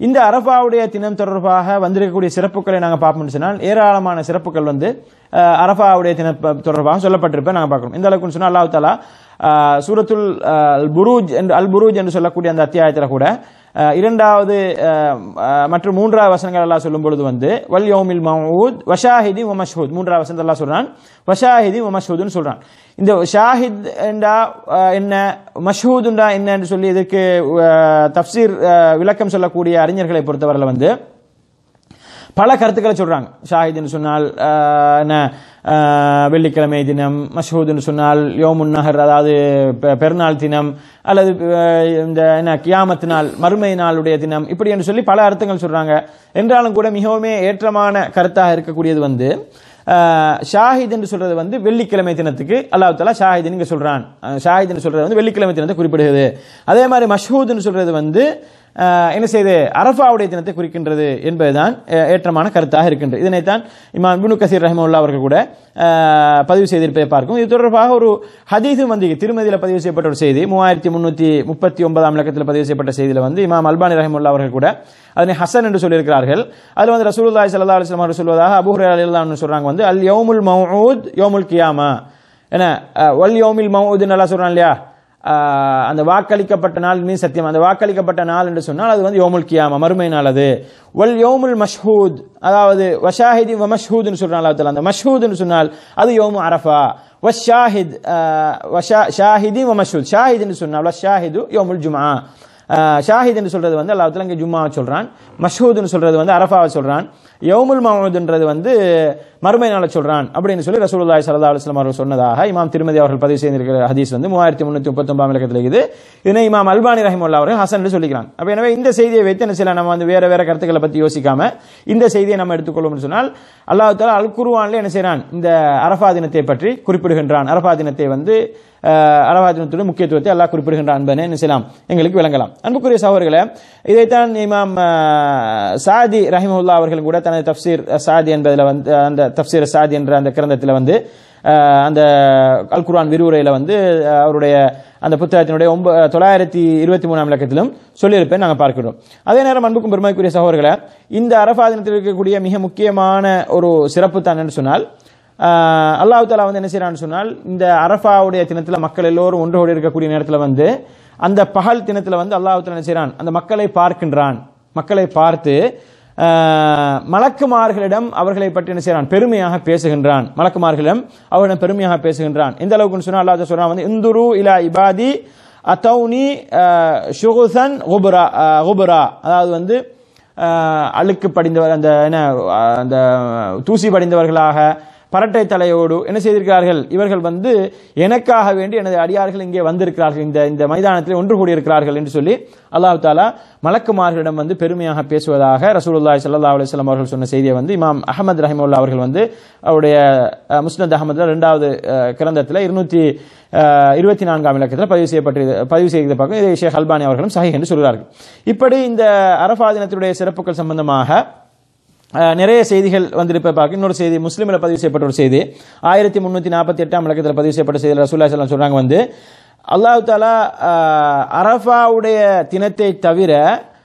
இந்த அரஃபாவுடைய தினம் தொடர்பாக வந்திருக்கக்கூடிய சிறப்புகளை நாங்கள் பார்ப்போம்னு சொன்னால் ஏராளமான சிறப்புகள் வந்து அஹ், அரஃபாவுடைய தினம் ப- தொடர்பாக சொல்லப்பட்டிருப்ப நாங்கள் பார்க்கிறோம் இந்த அளவுக்கு சொன்னால் அல்லாஹ் தாலா அஹ், சூரத்துல் அஹ், அல் புரூஜ் என்று அல் புரூஜ் என்று சொல்லக்கூடிய அந்த அத்தியாயத்தில் கூட அஹ், இரண்டாவது அஹ், அஹ், மற்றும் மூன்றாவது வசனங்கள் எல்லாம் சொல்லும் பொழுது வந்து வல் யோமில் மஹூத் வஷாஹிதி மஷஹூத் மூன்றாவது வசனத்தை எல்லாம் சொல்றான் வஷாஹிதி மஷஹூத்னு சொல்றான் இந்த ஷாஹித் என்றா அஹ், என்ன மஷ்ஹூதுண்டா என்னன்னு சொல்லி இதுக்கு அஹ், தஃப்சீர் அஹ், விளக்கம் சொல்லக்கூடிய அறிஞர்களை பொறுத்தவரையில் வந்து பல கருத்துக்களை சொல்றாங்க ஷாஹித்னு சொன்னால் ஆஹ், என்ன ஆஹ், வெள்ளிக்கிழமை தினம் மஷ்ஹூதுன்னு சொன்னால் யோமுன் நஹர் அதாவது பெ- பெருநாள் தினம் அல்லது ஆஹ், இந்த என்ன கியாமத் நாள் மறுமை நாளுடைய தினம் இப்படி என்று சொல்லி பல அர்த்தங்கள் சொல்றாங்க என்றாலும் கூட மிகவுமே ஏற்றமான கருத்தாக இருக்கக்கூடியது வந்து ஆஹ், ஷாஹித் என்று சொல்றது வந்து வெள்ளிக்கிழமை தினத்துக்கு அல்லாஹ் தாலா ஷாஹித்னு இங்க சொல்றான் ஆஹ், ஷாஹித் என்று சொல்றது வந்து வெள்ளிக்கிழமை தினத்தை குறிப்பிடுகிறது அதே மாதிரி மஷ்ஹூத்னு சொல்றது வந்து ஆஹ், என்ன செய்து அரஃபாவுடைய தினத்தை குறிக்கின்றது என்பதுதான் அஹ், ஏற்றமான கருத்தாக இருக்கின்றது இதனைத்தான் இமாம் இப்னு கசீர் ரஹிமுல்லா அவர்கள் கூட ஆஹ், பதிவு செய்திருப்பதை பார்க்கும் இது தொடர்பாக ஒரு ஹதீஸும் வந்து திருமதியில் பதிவு செய்யப்பட்ட ஒரு செய்தி மூவாயிரத்தி முன்னூத்தி முப்பத்தி ஒன்பதாம் இலக்கத்தில் பதிவு செய்யப்பட்ட செய்தியில் வந்து இமாம் அல்பானி ரஹிமுல்லா அவர்கள் கூட அதனை ஹசன் என்று சொல்லியிருக்கிறார்கள் அதில் வந்து ரசூலுல்லாஹி ஸல்லல்லாஹு அலைஹி வஸல்லம் அவர்கள் சொல்வதாக அபூ ஹுரைரா ரலியல்லாஹு சொல்றாங்க வந்து அல் யௌமுல் மௌஊத் யௌமுல் கியாமா என்ன அஹ், வல் யௌமில் மௌஊத் நல்லா சொல்றான் இல்லையா ஆஹ் அந்த வாக்களிக்கப்பட்ட நாள் மீன் சத்தியம் அந்த வாக்களிக்கப்பட்ட நாள் என்று சொன்னால் அது வந்து யோமுல் கியாமா மறுமை நாள் அது வல் யோமுல் மஷ்ஹூத் அதாவது வஷாஹிதி வ மஷ்ஹூத்னு சொல்றான் அல்லாஹ் தஆலா அந்த மஷ்ஹூத்னு சொன்னால் அது யோமு அரஃபா வஷாஹித் வஷா ஷாஹிதி வ மஷ்ஹூத் ஷாஹித்னு சொன்னால் வஷாஹிது யோமுல் ஜும்ஆ ஆஹ் ஷாஹித் என்று சொல்றது வந்து அல்லாஹ் தஆலா இங்க ஜும்மாவை சொல்றான் மஷ்ஹூத்னு சொல்றது வந்து அரஃபாவை சொல்றான் யௌமுல் மஹூத்ன்றது வந்து மறுமை நாளை சொல்றான் அப்படின்னு சொல்லி ரசூலுல்லாஹி ஸல்லல்லாஹு அலைஹி வஸல்லம் அவர்கள் சொன்னதாக இமாம் திருமதி அவர்கள் பதிவு செய்திருக்கிற ஹதீஸ் வந்து மூவாயிரத்தி முன்னூத்தி முப்பத்தொன்பதாம் இலக்கத்தில் இருக்குது இதனை இமாம் அல்பானி ரஹிமுல்லா அவர்கள் ஹசன் என்று சொல்லிக்கிறாங்க அப்ப எனவே இந்த செய்தியை வைத்து என்ன செய்யலாம் நம்ம வந்து வேற வேற கருத்துக்களை பத்தி யோசிக்காம இந்த செய்தியை நம்ம எடுத்துக்கொள்வோம்னு சொன்னால் அல்லாஹ் தாலா அல் குர்ஆன்ல என்ன செய்றான் இந்த அரஃபா தினத்தை பற்றி குறிப்பிடுகின்றான் அரஃபா தினத்தை வந்து அஹ், அரஃபா தினத்துடைய முக்கியத்துவத்தை அல்லாஹ் குறிப்பிடுகின்றான் என்பதை என்ன செய்யலாம் எங்களுக்கு விளங்கலாம் அன்புக்குரிய சகோதரர்களே இதைத்தான் இமாம் அஹ், சாதி ரஹிமுல்லா அவர்கள் கூட தனது தப்சீர் சாதி என்பதில் வந்து அந்த தப்சீர் சாதி என்ற அந்த கிரந்தத்தில் வந்து அஹ், அந்த அல் குர்ஆன் விரிவுரையில் வந்து அஹ், அவருடைய அந்த புத்தகத்தினுடைய ஒன்ப தொள்ளாயிரத்தி இருபத்தி மூணாம் இலக்கத்திலும் சொல்லியிருப்பேன் நாங்கள் பார்க்கிறோம் அதே நேரம் அன்புக்கும் பெருமைக்குரிய சகோதரர்களே இந்த அரஃபா தினத்தில் இருக்கக்கூடிய மிக முக்கியமான ஒரு சிறப்பு தான் என்று சொன்னால் ஆஹ் அல்லாஹ் தாலா வந்து என்ன செய்யறான்னு சொன்னால் இந்த அரஃபாவுடைய தினத்துல மக்கள் எல்லோரும் ஒன்று கூடி இருக்கக்கூடிய நேரத்துல வந்து அந்த பகல் தினத்துல வந்து அல்லாஹ் தாலா என்ன செய்யறான் அந்த மக்களை பார்க்கின்றான் மக்களை பார்த்து ஆஹ் மலக்குமார்களிடம் அவர்களை பற்றி என்ன செய்யறான் பெருமையாக பேசுகின்றான் மலக்குமார்களிடம் அவர்களிடம் பெருமையாக பேசுகின்றான் எந்த அளவுக்குன்னு சொன்னா அல்லாஹ் சொல்றான் வந்து இந்துரு இலா இபாதி அத்தௌனி ஷுகுசன் குபுரா குபுரா அதாவது வந்து ஆஹ் அழுக்கு படிந்தவர் அந்த என்ன ஆஹ் அந்த தூசி படிந்தவர்களாக பரட்டை தலையோடு என்ன செய்திருக்கிறார்கள் இவர்கள் வந்து எனக்காக வேண்டி எனது அடியார்கள் இங்கே வந்திருக்கிறார்கள் இந்த இந்த மைதானத்தில் ஒன்று கூடியிருக்கிறார்கள் என்று சொல்லி அல்லாஹ் தாலா மலக்குமார்களிடம் வந்து பெருமையாக பேசுவதாக ரசூலுல்லாஹி ஸல்லல்லாஹு அலைஹி வஸல்லம் அவர்கள் சொன்ன செய்தியை வந்து இமாம் அஹமது ரஹிமுல்லா அவர்கள் வந்து அவருடைய அஹ், முஸ்னத் அஹமதுல இரண்டாவது அஹ், கிரந்தத்தில் இருநூத்தி அஹ், இருபத்தி நான்காம் இலக்கத்தில் பதிவு செய்யப்பட்டு பதிவு செய்த பக்கம் இதை ஷேக் அல்பானி அவர்களும் சஹி என்று சொல்கிறார்கள் இப்படி இந்த அரஃபா தினத்துடைய சிறப்புகள் சம்பந்தமாக அஹ், நிறைய செய்திகள் வந்திருப்ப பார்க்க இன்னொரு செய்தி முஸ்லீமில் பதிவு செய்யப்பட்ட ஒரு செய்தி ஆயிரத்தி முன்னூத்தி நாற்பத்தி எட்டாம் இலக்கத்தில் பதிவு செய்யப்பட்ட செய்தி ரசூல்லா ஸல்லல்லாஹு அலைஹி சொல்றாங்க வந்து அல்லாஹ் தாலா அஹ், அரஃபாவுடைய தினத்தை தவிர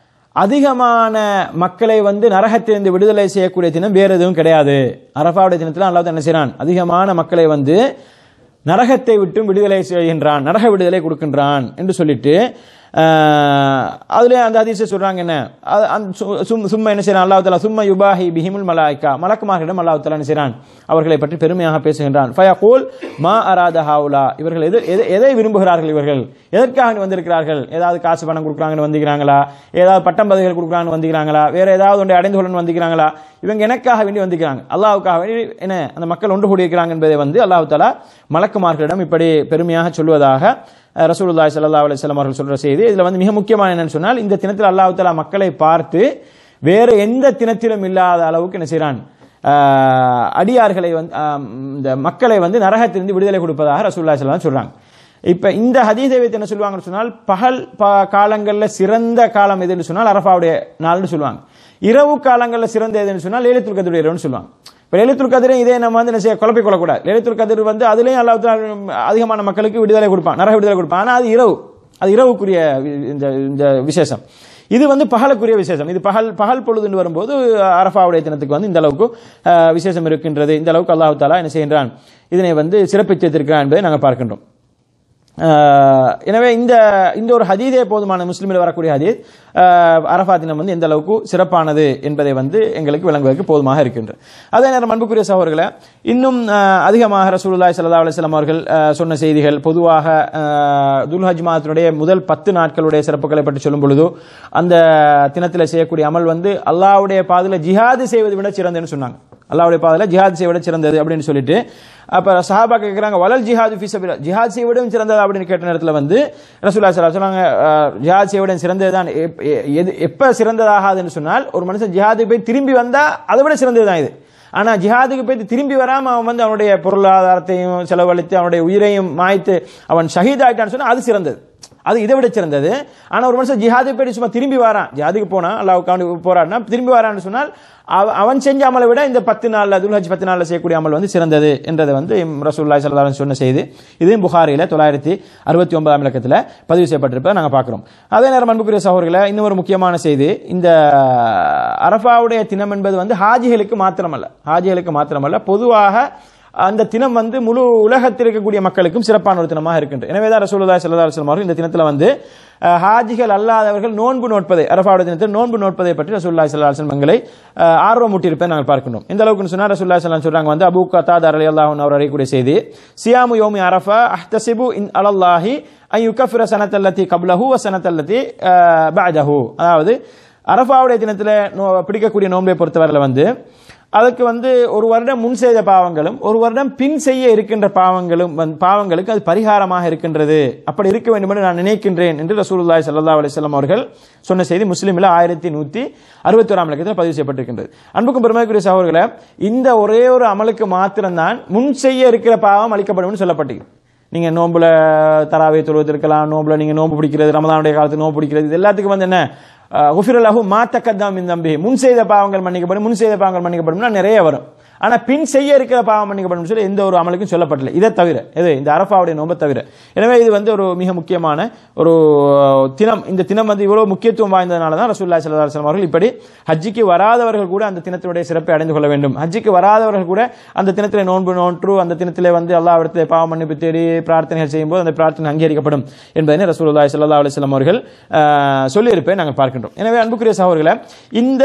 அதிகமான மக்களை வந்து நரகத்திலிருந்து விடுதலை செய்யக்கூடிய தினம் வேறு எதுவும் கிடையாது அரஃபாவுடைய தினத்தில் அல்லாஹ் என்ன செய்றான் அதிகமான மக்களை வந்து நரகத்தை விட்டும் விடுதலை செய்கின்றான் நரக விடுதலை கொடுக்கின்றான் என்று சொல்லிட்டு ஆஹ், அதுல அந்த ஹதீஸை சொல்றாங்க என்ன அது அந்த சு- சும்- சும்மா என்ன செய்யறான் அல்லாஹ் தலா சும்மா யுபாஹி பிஹிமுல் மலாய்க்கா மலக்குமார்களிடம் அல்லாஹ் தலா என்ன செய்றான் அவர்களை பற்றி பெருமையாக பேசுகின்றான் ஃபயகூல் மா அராத ஹாவுலா இவர்கள் எது எது- எதை விரும்புகிறார்கள் இவர்கள் எதற்காக வந்திருக்கிறார்கள் ஏதாவது காசு பணம் கொடுக்குறாங்கன்னு வந்திருக்கிறாங்களா ஏதாவது பட்டம் பதவிகள் கொடுக்குறாங்கன்னு வந்திருக்கிறாங்களா வேற ஏதாவது ஒன்றை அடைந்து கொள்ளணும் வந்திருக்கிறாங்களா இவங்க எனக்காக வேண்டி வந்திருக்கிறாங்க அல்லாஹ்வுக்காக வேண்டி என்ன அந்த மக்கள் ஒன்று கூடியிருக்கிறாங்க என்பதை வந்து அல்லாஹ் தாலா மலக்குமார்களிடம் இப்படி பெருமையாக சொல்வதாக அஹ், ரசூலுல்லாஹி ஸல்லல்லாஹு அலைஹி வஸல்லம் அவர்கள் சொல்ற செய்தி இதுல வந்து மிக முக்கியமான என்னன்னு சொன்னால் இந்த தினத்தில் அல்லாஹ் தாலா மக்களை பார்த்து வேற எந்த தினத்திலும் இல்லாத அளவுக்கு என்ன செய்றான் ஆஹ், அடியார்களை வந்து ஆஹ், இந்த மக்களை வந்து நரகத்திலிருந்து விடுதலை கொடுப்பதாக ரசூலுல்லாஹி ஸல்லல்லாஹு அலைஹி வஸல்லம் சொல்றாங்க இப்ப இந்த ஹதீஸை வைத்து என்ன சொல்லுவாங்கன்னு சொன்னால் பகல் ப- காலங்கள்ல சிறந்த காலம் எதுன்னு சொன்னால் அரஃபாவுடைய நாள்னு சொல்லுவாங்க இரவு காலங்கள்ல சிறந்த எதுன்னு சொன்னால் லேலத்துல் கதிர் இரவுன்னு சொல்லுவாங்க இப்ப லேலத்துல் கதிரை இதே நம்ம வந்து என்ன செய்ய குழப்பிக் கொள்ளக்கூடாது லேலத்துல் கதிர் வந்து அதுலயும் அல்லாஹ் தஆலா அதிகமான மக்களுக்கு விடுதலை கொடுப்பான் நரக விடுதலை கொடுப்பான் ஆனா அது இரவு அது இரவுக்குரிய வி- இந்த இந்த விசேஷம் இது வந்து பகலுக்குரிய விசேஷம் இது பகல் பகல் பொழுதுன்னு வரும்போது அரஃபாவுடைய தினத்துக்கு வந்து இந்த அளவுக்கு அஹ், விசேஷம் இருக்கின்றது இந்த அளவுக்கு அல்லாஹ் தாலா என்ன செய்கின்றான் இதனை வந்து சிறப்பித்திருக்கிறான் என்பதை நாங்கள் பார்க்கின்றோம் ஆஹ் எனவே இந்த இந்த ஒரு ஹதீதே போதுமான முஸ்லிமில் வரக்கூடிய ஹதீத் ஆஹ் அரஃபா தினம் வந்து எந்த அளவுக்கு சிறப்பானது என்பதை வந்து எங்களுக்கு விளங்குவதற்கு போதுமாக இருக்கின்றது அதே நேரம் அன்புக்குரிய சகோதரர்களை இன்னும் ஆஹ் அதிகமாக ரசூலுல்லாஹி ஸல்லல்லாஹு அலைஹி வஸல்லம் அவர்கள் ஆஹ் சொன்ன செய்திகள் பொதுவாக ஆஹ் துல்ஹஜ் மாதத்தினுடைய முதல் பத்து நாட்களுடைய சிறப்புகளை பற்றி சொல்லும் பொழுது அந்த தினத்தில் செய்யக்கூடிய அமல் வந்து அல்லாஹ்வுடைய பாதையில் ஜிஹாது செய்வதை விட சிறந்ததுன்னு சொன்னாங்க அல்லாஹ்வுடைய பாதையில் ஜிஹாத் செய்வதை சிறந்தது அப்படின்னு சொல்லிட்டு அப்ப சஹாபா கேட்குறாங்க வலல் ஜிஹாது ஃபி சபிலா ஜிஹாத் செய்வதும் சிறந்தது அப்படின்னு கேட்ட நேரத்தில் வந்து ரசூல்லா ஸல்லல்லாஹு அலைஹி சொன்னாங்க அஹ், ஜிஹாத் செய்வதும் சிறந்தது தான் எது எப்ப சிறந்ததாகாதுன்னு சொன்னால் ஒரு மனுஷன் ஜிஹாதுக்கு போய் திரும்பி வந்தா அதை விட சிறந்தது தான் இது ஆனா ஜிஹாதுக்கு போய் திரும்பி வராம அவன் வந்து அவனுடைய பொருளாதாரத்தையும் செலவழித்து அவனுடைய உயிரையும் மாய்த்து அவன் ஷஹீத் ஆயிட்டான்னு சொன்னா அது சிறந்தது அது இதை விட சிறந்தது ஆனா ஒரு மனுஷன் ஜிஹாதுக்கு போய் சும்மா திரும்பி வரான் ஜிஹாதுக்கு போனா அல்லாவுக்கு போராடினா திரும்பி வரான்னு சொன்னால் அவ- அவன் செஞ்ச அமலை விட இந்த பத்து நாள்ல துல்ஹஜ் பத்து நாள்ல செய்யக்கூடிய அமல் வந்து சிறந்தது என்றதை வந்து ரசூல்லாய் சல்லா சொன்ன செய்தி இது புகாரில தொள்ளாயிரத்தி அறுபத்தி ஒன்பதாம் இலக்கத்தில் பதிவு செய்யப்பட்டிருப்பதை நாங்கள் பார்க்கிறோம் அதே நேரம் அன்புக்குரிய சகோதரர்களை இன்னும் ஒரு முக்கியமான செய்தி இந்த அரஃபாவுடைய தினம் என்பது வந்து ஹாஜிகளுக்கு மாத்திரமல்ல ஹாஜிகளுக்கு மாத்திரமல்ல பொதுவாக அந்த தினம் வந்து முழு உலகத்தில் இருக்கக்கூடிய மக்களுக்கும் சிறப்பான ஒரு தினமாக இருக்கின்றது எனவே தான் ரசூலுல்லாஹி ஸல்லல்லாஹு அலைஹி வஸல்லம் அவர்கள் இந்த தினத்தில் வந்து அஹ், ஹாஜிகள் அல்லாதவர்கள் நோன்பு நோட்பதை அரஃபாவுடைய தினத்தில் நோன்பு நோட்பதை பற்றி ரசூலுல்லாஹி ஸல்லல்லாஹு அலைஹி வஸல்லம் எங்களை அஹ், ஆர்வம் ஊட்டியிருப்பதை நாங்கள் பார்க்கணும் இந்த அளவுக்கு சொன்னா ரசூலுல்லாஹி ஸல்லல்லாஹு அலைஹி சொல்றாங்க வந்து அபூ கத்தாதர் ரலியல்லாஹு அன்ஹு அவர் அறியக்கூடிய செய்தி சியாமு யோமி அரஃபா அஹ்தசிபு இன் அலல்லாஹி அன் யுகஃபிர சனத்தல்லதி கப்லஹு வ சனத்தல்லதி அஹ், பஅதஹு அதாவது அரஃபாவுடைய தினத்தில் நோ பிடிக்கக்கூடிய நோன்பை பொறுத்தவரையில் வந்து அதுக்கு வந்து ஒரு வருடம் முன் செய்த பாவங்களும் ஒரு வருடம் பின் செய்ய இருக்கின்ற பாவங்களும் வந்து- பாவங்களுக்கு அது பரிகாரமாக இருக்கின்றது அப்படி இருக்க வேண்டும் என்று நான் நினைக்கின்றேன் என்று ரசூலுல்லாஹி ஸல்லல்லாஹு அலைஹி வஸல்லம் அவர்கள் சொன்ன செய்தி முஸ்லிமில் ஆயிரத்தி நூத்தி அறுபத்தி ஓராம் இலக்கத்தில் பதிவு செய்யப்பட்டிருக்கின்றது அன்புக்கும் பெருமைக்குரிய சகோதரர்களே இந்த ஒரே ஒரு அமலுக்கு மாத்திரம்தான் முன் செய்ய இருக்கிற பாவம் அளிக்கப்படும் சொல்லப்பட்டிருக்கு நீங்க நோம்புல தராவை தொழுவது இருக்கலாம் நோம்புல நீங்க நோம்பு பிடிக்கிறது ரமதானுடைய காலத்து நோம்பு பிடிக்கிறது இது எல்லாத்துக்கும் வந்து என்ன குஃபிரலஹு மாத்தக்கத்தாம் இந்த தம்பி முன் செய்த பாவங்கள் மன்னிக்கப்படும் முன் செய்த பாவங்கள் மன்னிக்கப்படும்னா நிறைய வரும் ஆனா பின் செய்ய இருக்கிற பாவம் மன்னிக்கப்படும் சொல்லி எந்த ஒரு அமலுக்கும் சொல்லப்படல இதை தவிர எது இந்த அரஃபாவுடைய நோம்பை தவிர எனவே இது வந்து ஒரு மிக முக்கியமான ஒரு தினம் இந்த தினம் வந்து இவ்வளவு முக்கியத்துவம் வாய்ந்ததுனால தான் ரசூல்லா ஸல்லல்லாஹு அலைஹி வஸல்லம் அவர்கள் இப்படி ஹஜ்ஜிக்கு வராதவர்கள் கூட அந்த தினத்தினுடைய சிறப்பை அடைந்து கொள்ள வேண்டும் ஹஜ்ஜிக்கு வராதவர்கள் கூட அந்த தினத்தில் நோன்பு நோற்று அந்த தினத்திலே வந்து அல்லாஹ்விடத்தில் பாவ மன்னிப்பு தேடி பிரார்த்தனைகள் செய்யும்போது அந்த பிரார்த்தனை அங்கீகரிக்கப்படும் என்பதனை ரசூலுல்லாஹி ஸல்லல்லாஹு அலைஹி வஸல்லம் அவர்கள் ஆஹ், சொல்லியிருப்பதை நாங்கள் பார்க்கின்றோம் எனவே அன்புக்குரிய சகோதரர்களே இந்த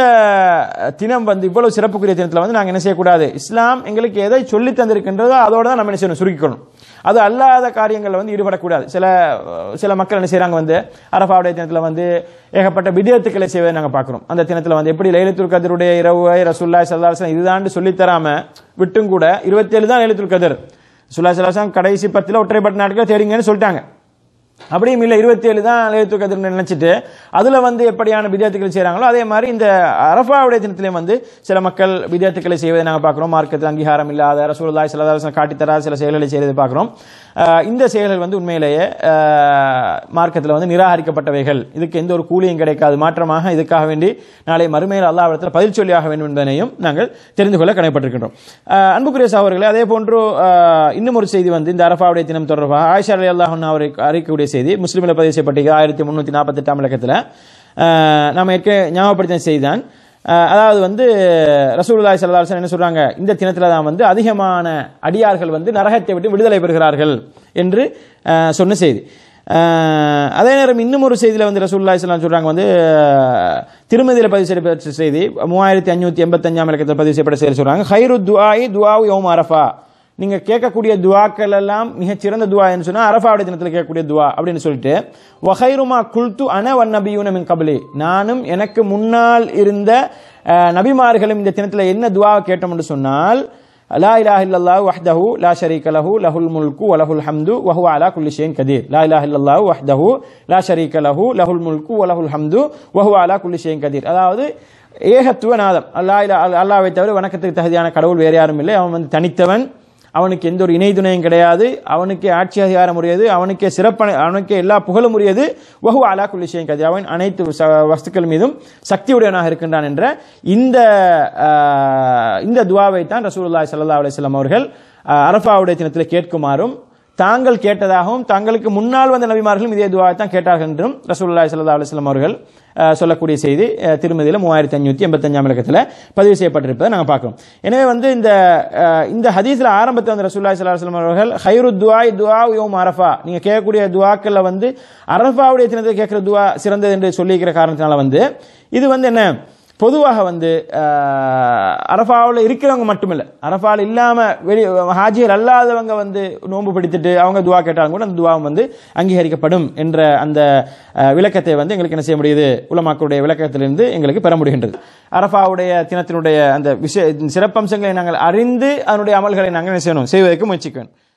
தினம் வந்து இவ்வளவு சிறப்புக்குரிய தினத்தில் வந்து நாங்கள் என்ன செய்யக்கூடாது இஸ்லாம் எங்களுக்கு எதை சொல்லி தந்திருக்கின்றதோ அதோட தான் நம்ம என்ன செய்யணும் சுருக்கிக்கணும் அது அல்லாத காரியங்களில் வந்து ஈடுபடக்கூடாது சில சில மக்கள் என்ன செய்றாங்க வந்து அரஃபாவுடைய தினத்தில் வந்து ஏகப்பட்ட விடயத்துக்களை செய்வதை நாங்கள் பார்க்குறோம் அந்த தினத்தில் வந்து எப்படி லைலத்துல் கதருடைய இரவு ரசூல்லாய் சல்லாஹ் இதுதான் சொல்லித் தராம விட்டும் கூட இருபத்தேழு தான் லைலத்துல் கதர் சுல்லா சல்லாஹ் கடைசி பத்தில் ஒற்றைப்பட்ட நாட்கள் தேடிங்கன்னு சொல்லிட்டாங்க அப்படியும் இல்லை இருபத்தி ஏழு தான் லேத்து கதிர் நினைச்சிட்டு அதுல வந்து எப்படியான வித்தியார்த்திகள் செய்றாங்களோ அதே மாதிரி இந்த அரஃபாவுடைய தினத்திலே வந்து சில மக்கள் வித்தியார்த்திகளை செய்வதை நாங்கள் பார்க்கிறோம் மார்க்கத்தில் அங்கீகாரம் இல்லாத ரசூலுல்லாஹி ஸல்லல்லாஹு அலைஹி வஸல்லம் காட்டித்தராத சில செயல்களை செய்வதை பார்க்கிறோம் அஹ் இந்த செயல்கள் வந்து உண்மையிலேயே அஹ், மார்க்கத்தில் வந்து நிராகரிக்கப்பட்டவைகள் இதுக்கு எந்த ஒரு கூலியும் கிடைக்காது மாற்றமாக இதுக்காக வேண்டி நாளை மறுமையில் அல்லாஹ்விடத்தில் பதில் சொல்லியாக வேண்டும் என்பதனையும் நாங்கள் தெரிந்து கொள்ள கடமைப்பட்டிருக்கின்றோம் அஹ், அன்புக்குரிய சகோதரர்களே அதே போன்று அஹ், இன்னும் ஒரு செய்தி வந்து இந்த அரஃபாவுடைய தினம் தொடர்பாக ஆயிஷா அலி அல்லாஹ் அவரை அறிக்கக்கூடிய செய்தி முஸ்லிமில் பதிவு செய்யப்பட்டிருக்க ஆயிரத்தி முன்னூத்தி நாற்பத்தி எட்டாம் இலக்கத்தில் நாம் ஏற்க ஞாபகப்படுத்தின செய்திதான் அஹ், அதாவது வந்து ரசூலுல்லாஹி ஸல்லல்லாஹு அலைஹி வஸல்லம் என்ன சொல்றாங்க இந்த தினத்துல தான் வந்து அதிகமான அடியார்கள் வந்து நரகத்தை விட்டு விடுதலை பெறுகிறார்கள் என்று அஹ், சொன்ன செய்தி அஹ், அதே நேரம் இன்னும் ஒரு செய்தியில வந்து ரசூலுல்லாஹி ஸல்லல்லாஹு அலைஹி வஸல்லம் சொல்றாங்க வந்து அஹ், திருமதியில பதிவு செய்யப்பட்ட செய்தி மூவாயிரத்தி அஞ்சூத்தி எண்பத்தஞ்சாம் இலக்கத்தில் பதிவு செய்யப்பட்ட செய்தி சொல்றாங்க ஹைரு துஆஇ துஆவு யௌம் அரஃபா நீங்க கேட்கக்கூடிய துவாக்கள் எல்லாம் மிகச் சிறந்த துவா என்று சொன்னா அரஃபாவுடைய தினத்தில் கேட்கக்கூடிய துவா அப்படின்னு சொல்லிட்டு வஹைருமா குல்து அன வன் நபியூன மின் கபலி நானும் எனக்கு முன்னால் இருந்த அஹ், நபிமார்களும் இந்த தினத்தில் என்ன துவா கேட்டோம் என்று சொன்னால் லா இலாஹ இல்லல்லாஹு வஹ்தஹு லா ஷரீக லஹு லஹுல் முல்கு வ லஹுல் ஹம்து வ ஹுவ அலா குல்லி ஷைஇன் கதீர் லா இலாஹ இல்லல்லாஹு வஹ்தஹு லா ஷரீக லஹு லஹுல் முல்கு வ லஹுல் ஹம்து வ ஹுவ அலா குல்லி ஷைஇன் கதீர் அதாவது ஏகத்துவ நாதம் அல்லாஹ் இல்லா அல்லாஹ்வை தவிர வணக்கத்துக்கு தகுதியான கடவுள் வேறு யாரும் இல்லை அவன் வந்து தனித்தவன் அவனுக்கு எந்த ஒரு இணை துணையும் கிடையாது அவனுக்கே ஆட்சி அதிகாரம் உரியது அவனுக்கே சிறப்பான அவனுக்கே எல்லா புகழும் உரியது வஹு அலா குல்லி ஷைஇன் கதீர் அவன் அனைத்து ச- வஸ்துக்கள் மீதும் சக்தியுடையவனாக இருக்கின்றான் என்ற இந்த ஆஹ், இந்த துவாவை தான் ரசூலுல்லாஹி ஸல்லல்லாஹு அலைஹி வஸல்லம் அவர்கள் ஆஹ், அரஃபாவுடைய தினத்தில் கேட்குமாறும் தாங்கள் கேட்டதாகவும் தங்களுக்கு முன்னால் வந்த நபிமார்களும் இதே துவாவை தான் கேட்டார்கள் என்றும் ரசூலுல்லாஹி ஸல்லல்லாஹு அலைஹி வஸல்லம் அவர்கள் அஹ், சொல்லக்கூடிய செய்தி அஹ், திருமதியில மூவாயிரத்தி அஞ்சூத்தி எண்பத்தஞ்சாம் இலக்கத்தில் பதிவு செய்யப்பட்டிருப்பதை நாங்கள் பார்க்கிறோம் எனவே வந்து இந்த அஹ், இந்த ஹதீஸ்ல ஆரம்பத்தில் வந்து ரசூலுல்லாஹி ஸல்லல்லாஹு அலைஹி வஸல்லம் அவர்கள் ஹைரு துஆய் துஆ யோம் அரஃபா நீங்க கேட்கக்கூடிய துஆக்கள்ல வந்து அரஃபாவுடைய தினத்தை கேட்கிற துஆ சிறந்தது என்று சொல்லியிருக்கிற காரணத்தினால வந்து இது வந்து என்ன பொதுவாக வந்து அரஃபாவில் இருக்கிறவங்க மட்டுமில்லை அரஃபாவில் இல்லாமல் வெளி ஹாஜியர் அல்லாதவங்க வந்து நோன்பு பிடித்துட்டு அவங்க துவா கேட்டாலும் கூட அந்த துவாவும் வந்து அங்கீகரிக்கப்படும் என்ற அந்த அஹ், விளக்கத்தை வந்து எங்களுக்கு என்ன செய்ய முடியுது உலமாக்களுடைய விளக்கத்திலிருந்து எங்களுக்கு பெற முடிகின்றது அரஃபாவுடைய தினத்தினுடைய அந்த விஷய சிறப்பம்சங்களை நாங்கள் அறிந்து அதனுடைய அமல்களை நாங்கள் என்ன செய்யணும் செய்வதற்கு முயற்சிக்கணும்